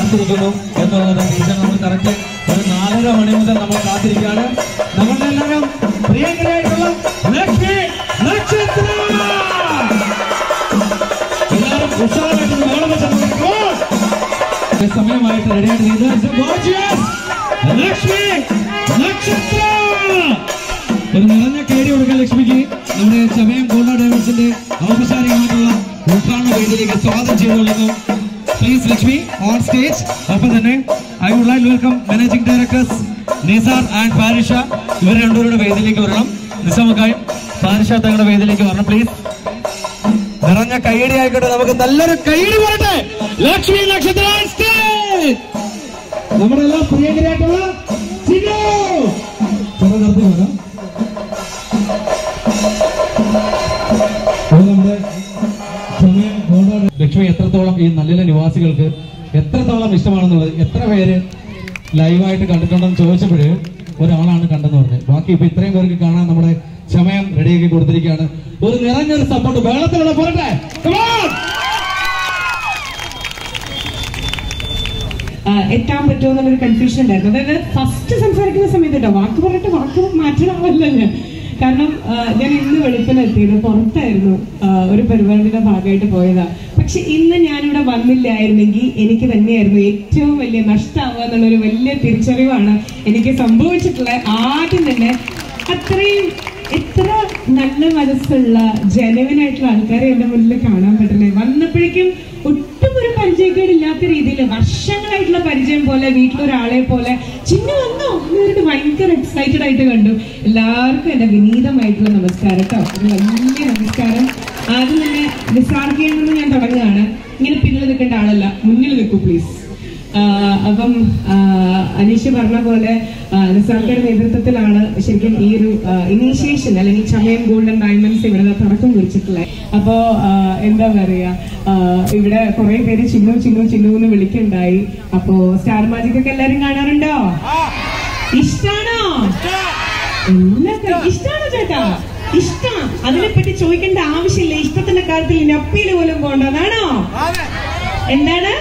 കാത്തിരിക്കുന്നു എന്നുള്ളത് ടീച്ചർ നമ്മൾ കറക്റ്റ് ഒരു നാലര മണി മുതൽ നമ്മൾ കാത്തിരിക്കുകയാണ് നമ്മളുടെ എല്ലാവരും പ്രിയങ്കരായിട്ടുള്ള ലക്ഷ്മി നക്ഷത്ര എല്ലാവരും ഉത്സാഹമായിട്ട് മേളം വെച്ച് സമയമായിട്ട് റെഡിയായിട്ട് ലക്ഷ്മി നക്ഷത്ര ഒരു നിറഞ്ഞ കയറി കൊടുക്കാൻ ലക്ഷ്മിക്ക് നമ്മുടെ ചമയം ഗോൾഡ ഡൈവേഴ്സിന്റെ ഔപചാരികമായിട്ടുള്ള ഉദ്ഘാടന വേദിയിലേക്ക് സ്വാഗതം ചെയ്തുകൊള്ളുന്നു പ്ലീസ് ലക്ഷ്മി ഓൺ സ്റ്റേജ് ഒപ്പം തന്നെ I would like welcome managing directors Nisar and Parisha ഇവർ രണ്ടുപേരുടെ വേദിയിലേക്ക് വരണം നിസാമക്കായും പാരിഷ തങ്ങളുടെ വേദിയിലേക്ക് വരണം പ്ലീസ് നിറഞ്ഞ കൈയടി ആയിക്കോട്ടെ നമുക്ക് നല്ലൊരു കൈയടി വരട്ടെ ലക്ഷ്മി നക്ഷത്ര on stage. നമ്മുടെ എല്ലാം പ്രിയങ്കരായിട്ടുള്ള ചിന്നു ചെറു നിർത്തി വേണം അപ്പോൾ നമ്മുടെ സമയം ഗോൾഡ് ലക്ഷ്മി എത്രത്തോളം ഈ നല്ല നിവാസികൾക്ക് എത്രത്തോളം ഇഷ്ടമാണെന്നുള്ളത് എത്ര പേര് ലൈവായിട്ട് കണ്ടിട്ടുണ്ടെന്ന് ചോദിച്ചപ്പോൾ ഒരാളാണ് കണ്ടെന്ന് പറഞ്ഞത് ബാക്കി ഇപ്പൊ ഇത്രയും പേർക്ക് കാണാൻ നമ്മുടെ സമയം റെഡിയാക്കി കൊടുത്തിരിക്കുകയാണ് ഒരു നിറഞ്ഞൊരു സപ്പോർട്ട് വെള്ളത്തിലുള്ള പോരട്ടെ Come on! ആ, എത്താൻ പറ്റുമോ എന്നുള്ളൊരു കൺഫ്യൂഷൻ ഉണ്ടായിരുന്നു അതായത് ഫസ്റ്റ് സംസാരിക്കുന്ന സമയത്ത് കേട്ടോ വാക്ക് പറഞ്ഞിട്ട് വാക്ക് മാറ്റണ ആളല്ല ഞാൻ കാരണം ആ, ഞാൻ ഇന്ന് വെളുപ്പിന് എത്തിയത് പുറത്തായിരുന്നു ആ, ഒരു പരിപാടിയുടെ ഭാഗമായിട്ട് പോയതാ പക്ഷെ ഇന്ന് ഞാനിവിടെ വന്നില്ലായിരുന്നെങ്കിൽ എനിക്ക് തന്നെയായിരുന്നു ഏറ്റവും വലിയ നഷ്ടമാവുക എന്നുള്ളൊരു വലിയ തിരിച്ചറിവാണ് എനിക്ക് സംഭവിച്ചിട്ടുള്ളത് ആദ്യം തന്നെ അത്രയും എത്ര നല്ല മനസ്സുള്ള ജനുവൻ ആയിട്ടുള്ള ആൾക്കാരെ എന്റെ മുന്നിൽ കാണാൻ പറ്റുന്നത് വന്നപ്പോഴേക്കും ഒട്ടും ഒരു പരിചയക്കേടില്ലാത്ത രീതിയിൽ വർഷങ്ങളായിട്ടുള്ള പരിചയം പോലെ വീട്ടിലൊരാളെ പോലെ ചിന്ന വന്നോ എന്ന് പറഞ്ഞിട്ട് ഭയങ്കര എക്സൈറ്റഡ് ആയിട്ട് കണ്ടു എല്ലാവർക്കും എന്റെ വിനീതമായിട്ടുള്ള നമസ്കാരം കേട്ടോ ഒരു വലിയ നമസ്കാരം ആദ്യം തന്നെ നിസാർക്കിയിൽ നിന്ന് ഞാൻ തുടങ്ങുകയാണ് ഇങ്ങനെ പിന്നിൽ നിൽക്കേണ്ട ആളല്ല മുന്നിൽ നിൽക്കൂ പ്ലീസ് ആഹ് അപ്പം ആഹ് അനീഷ് പറഞ്ഞ പോലെ ആഹ് നിസാർക്കയുടെ നേതൃത്വത്തിലാണ് ശരിക്കും ഈ ഒരു ഇനീഷ്യേഷൻ അല്ലെങ്കിൽ ചമയം ഗോൾഡൻ ഡയമണ്ട്സ് ഇവിടെ തുടക്കം കുറിച്ചിട്ടുള്ളത് അപ്പോ ആഹ് എന്താ പറയാ ആഹ് ഇവിടെ കുറെ പേര് ചിന്നു ചിന്നു ചിന്നു എന്ന് വിളിക്കുണ്ടായി അപ്പോ സ്റ്റാർ മാജിക് ഒക്കെ എല്ലാരും കാണാറുണ്ടോ ഇഷ്ടാണോ എല്ലാവർക്കും ഇഷ്ടാണോ ചേട്ടാ ഇഷ്ടം അതിനെപ്പറ്റി ചോദിക്കേണ്ട ആവശ്യമില്ല ഇഷ്ടത്തിന്റെ കാര്യത്തിൽ ഇനി അപ്പീൽ പോലും പോകേണ്ടതാണോ എന്താണ്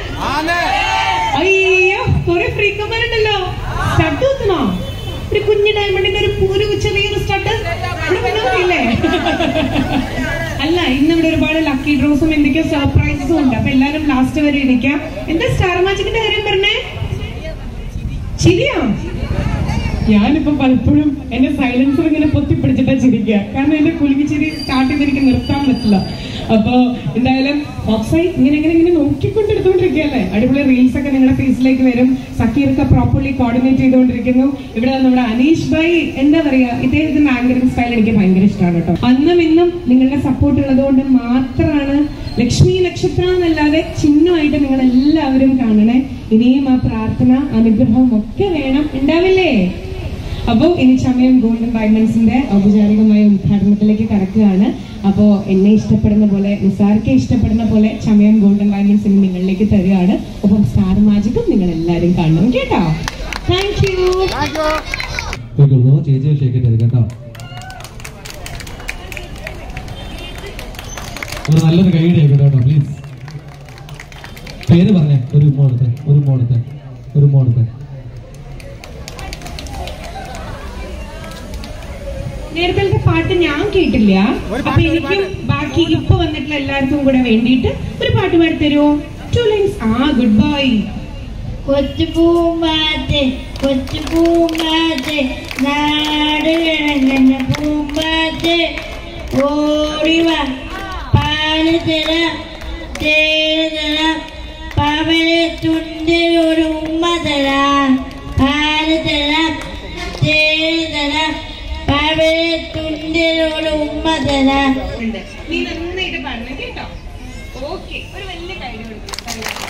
അയ്യോ കുറെ ഫ്രീക്കന്മാരുണ്ടല്ലോ സ്റ്റഡ് കുത്തണോ ഒരു കുഞ്ഞു ഡയമണ്ടിന്റെ ഒരു ഒരു ചെറിയൊരു സ്റ്റഡ് ഇവിടെ വന്നോക്കില്ലേ അല്ല ഇന്ന് ഇവിടെ ഒരുപാട് ലക്കി ഡ്രോസും എന്തൊക്കെയോ സർപ്രൈസസും ഉണ്ട് അപ്പൊ എല്ലാരും ലാസ്റ്റ് വരെ ഇരിക്കാം എന്താ സ്റ്റാർ മാജിക്കിന്റെ കാര്യം പറഞ്ഞേ ശരിയാ ഞാനിപ്പോ പലപ്പോഴും എന്റെ സൈലൻസർ ഇങ്ങനെ പൊത്തിപ്പിടിച്ചിട്ടാ ചിരിക്കുക കാരണം എന്റെ കുലുക്കി ചിരി സ്റ്റാർട്ട് ചെയ്ത് എനിക്ക് നിർത്താൻ പറ്റില്ല അപ്പൊ എന്തായാലും ഓഫ്സൈഡ് ഇങ്ങനെ ഇങ്ങനെ ഇങ്ങനെ നോക്കിക്കൊണ്ടെടുത്തോണ്ടിരിക്കുകയല്ലേ അടിപൊളി റീൽസ് ഒക്കെ നിങ്ങളുടെ ഫേസിലേക്ക് വരും സക്കീർക്ക് പ്രോപ്പർലി കോർഡിനേറ്റ് ചെയ്തുകൊണ്ടിരിക്കുന്നു ഇവിടെ നമ്മുടെ അനീഷ് ഭായ് എന്താ പറയാ ഇദ്ദേഹത്തിന്റെ ആങ്കറിംഗ് സ്റ്റൈൽ എനിക്ക് ഭയങ്കര ഇഷ്ടമാണ് കേട്ടോ അന്നും ഇന്നും നിങ്ങളുടെ സപ്പോർട്ട് ഉള്ളത് കൊണ്ട് മാത്രമാണ് ലക്ഷ്മി നക്ഷത്രം എന്നല്ലാതെ ചിഹ്നമായിട്ട് നിങ്ങൾ എല്ലാവരും കാണണേ ഇനിയും ആ പ്രാർത്ഥന അനുഗ്രഹവും ഒക്കെ വേണം ഉണ്ടാവില്ലേ അപ്പോ ഇനി ചമയം ഗോൾഡൻ ഡയമണ്ട്സിന്റെ ഔപചാരികമായ ഉദ്ഘാടനത്തിലേക്ക് കടക്കുകയാണ് അപ്പോ എന്നെ ഇഷ്ടപ്പെടുന്ന പോലെ നിസാർക്കെ ഇഷ്ടപ്പെടുന്ന പോലെ ചമയം ഗോൾഡൻ ഡയമണ്ട്സിന് നിങ്ങളിലേക്ക് തരികയാണ് ഒപ്പം സ്റ്റാർ മാജിക്കും നിങ്ങൾ എല്ലാവരും കാണണം കേട്ടോ താങ്ക് യു പോയിക്കൊള്ളൂ ചേച്ചിയെ ഷേക്ക് തരും കേട്ടോ ഒരു നല്ലൊരു കൈയുടെ ആയിക്കോട്ടെ കേട്ടോ പ്ലീസ് പേര് പറഞ്ഞേ ഒരു മോളത്തെ ഒരു മോളത്തെ ഒരു മോളത്തെ നേരത്തെ പാട്ട് ഞാൻ കേട്ടില്ല അപ്പൊ എനിക്കും ബാക്കി ഇപ്പൊ വന്നിട്ടുള്ള എല്ലാവർക്കും കൂടെ വേണ്ടിയിട്ട് ഒരു പാട്ട് പാടി തരുമോ ടു ലൈൻസ് ആ ഗുഡ് ബൈ കൊച്ചു പൂമ്പാറ്റ് കൊച്ചു പൂമ്പാറ്റ് നാട് കിഴങ്ങുന്ന പൂമ്പാറ്റ് ഓടിവ പാല് തരാം തേന് തരാം പവന് തുണ്ടിലൊരു ഉമ്മ തരാം പാല് തരാം തേന് തരാം പവന് തുണ്ടിലൊരു ഉമ്മ തരാം നീ നന്നായിട്ട് പറഞ്ഞു കേട്ടോ ഓക്കെ ഒരു വലിയ കൈ കൊടുക്കും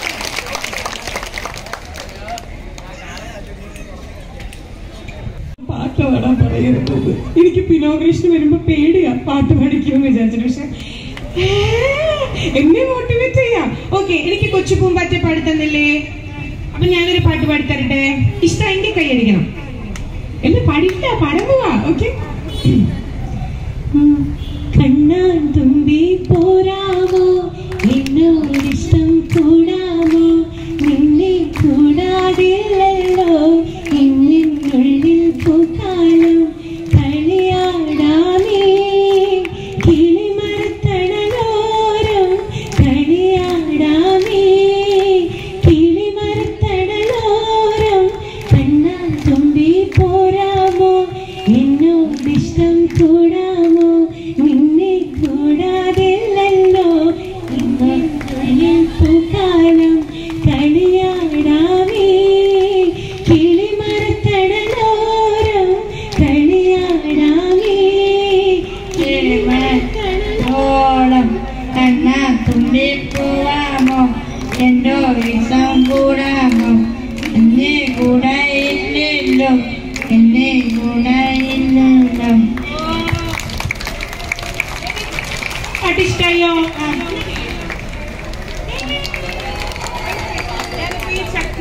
പാട്ട് പാടാൻ പറയുന്നത് എനിക്ക് പിനോഗ്രേഷൻ വരുമ്പോ പേടിയാ പാട്ട് പഠിക്കുമെന്ന് വിചാരിച്ചിട്ട് പക്ഷെ ഏ, എന്നെ മോട്ടിവേറ്റ് ചെയ്യാം ഓക്കെ എനിക്ക് കൊച്ചു പൂമ്പാറ്റ പാടി തന്നില്ലേ അപ്പൊ ഞാനൊരു പാട്ട് പാടി തരട്ടെ ഇഷ്ടമെങ്കിൽ കൈയടിക്കണം എന്നെ പാടില്ല പാടാൻ പോവാ ഓക്കെ കണ്ണാൻ തുമ്പി പോരാമോ എന്നോടിഷ്ടം കൂടാമോ നിന്നെ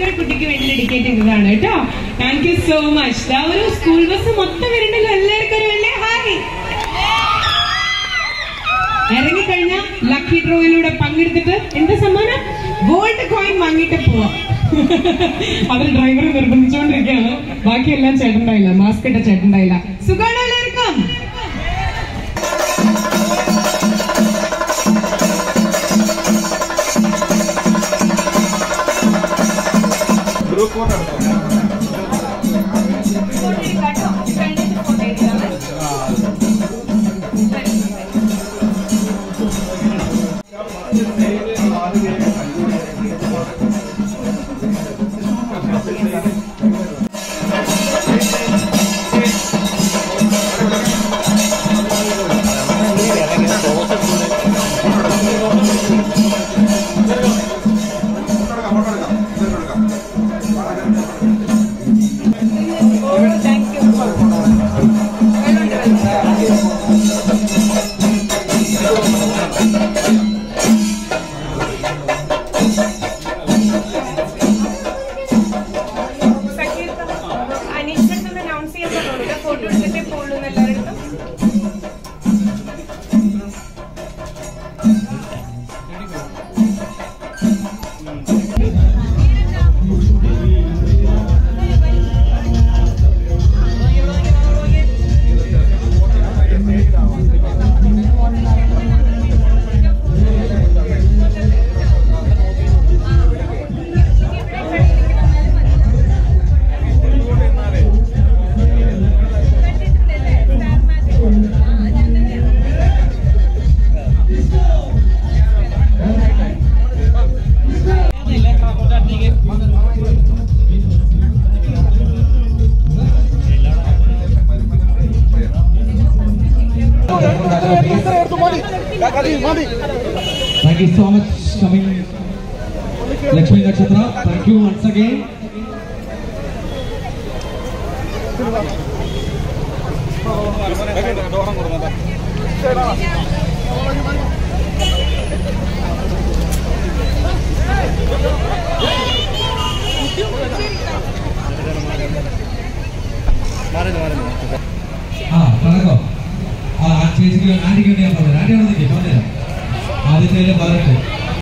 ഭാസ്കര കുട്ടിക്ക് വേണ്ടി ഡെഡിക്കേറ്റ് ചെയ്തതാണ് കേട്ടോ താങ്ക് യു സോ മച്ച് ദാ ഒരു സ്കൂൾ ബസ് മൊത്തം വരുന്നുണ്ടല്ലോ എല്ലാവർക്കും ഒരു വലിയ ഹായ് ഇറങ്ങിക്കഴിഞ്ഞ ലക്കി ഡ്രോയിലൂടെ പങ്കെടുത്തിട്ട് എന്താ സമ്മാനം ഗോൾഡ് കോയിൻ വാങ്ങിയിട്ട് പോവാം അവർ ഡ്രൈവറെ നിർബന്ധിച്ചുകൊണ്ടിരിക്കുകയാണ് ബാക്കിയെല്ലാം ചേട്ടണ്ടായില്ല മാസ്ക് ഇട്ട ചേട്ടണ്ടായില്ല സുഖാണോ എല്ലാവർക്കും അനീഷിനടുത്ത് അനൗൺസ് ചെയ്യാൻ പറഞ്ഞോളൂ ഫോട്ടോ എടുത്തിട്ടേ പോകുള്ളൂ എല്ലാവരുടെ Thank you so much coming Lakshmi Nakshatra. Thank you once again. ആ പറഞ്ഞോ ആ ചേച്ചിക്ക് ആന്റിക്ക് വേണ്ടി ഞാൻ പറഞ്ഞു ആന്റി അവിടെ നിൽക്കും പറഞ്ഞുതരാം ആദ്യത്തെ പതിനെട്ട്